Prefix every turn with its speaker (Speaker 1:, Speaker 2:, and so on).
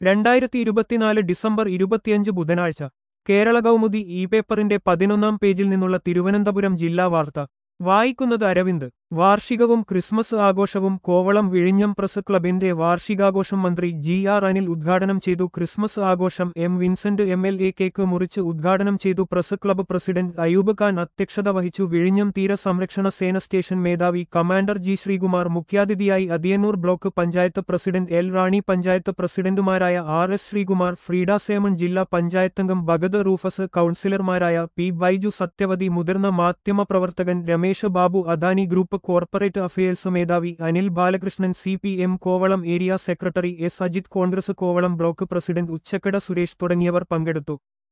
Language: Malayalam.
Speaker 1: രണ്ടായിരത്തി ഇരുപത്തിനാല് ഡിസംബർ ഇരുപത്തിയഞ്ച് ബുധനാഴ്ച കേരള കൗമുദി ഇ പേപ്പറിന്റെ പതിനൊന്നാം പേജിൽ നിന്നുള്ള തിരുവനന്തപുരം ജില്ലാ വാർത്ത വായിക്കുന്നത് അരവിന്ദ് വാർഷികവും ക്രിസ്മസ് ആഘോഷവും കോവളം വിഴിഞ്ഞം പ്രസ് ക്ലബിന്റെ വാർഷികാഘോഷം മന്ത്രി ജി ആർ അനിൽ ഉദ്ഘാടനം ചെയ്തു ക്രിസ്മസ് ആഘോഷം M Vincent M L A cake മുറിച്ച് ഉദ്ഘാടനം ചെയ്തു press club president Ayub Khan അധ്യക്ഷത വഹിച്ചു വിഴിഞ്ഞം തീര സംരക്ഷണ സേന സ്റ്റേഷൻ മേധാവി കമാൻഡർ ജി ശ്രീകുമാർ മുഖ്യാതിഥിയായി Athiyannur block panchayat president L Rani panchayat പ്രസിഡന്റുമാരായ ആർ എസ് ശ്രീകുമാർ ഫ്രീഡ സേമൺ ജില്ലാ പഞ്ചായത്തംഗം ഭഗത് റൂഫസ് കൌൺസിലർമാരായ പി ബൈജു സത്യവതി മുതിർന്ന മാധ്യമപ്രവർത്തകൻ Ramesh Babu Adani group corporate affairs മേധാവി Anil Balakrishnan C P M Kovalam area secretary S Ajith Congress Kovalam block president Uchakkada Suresh തുടങ്ങിയവർ പങ്കെടുത്തു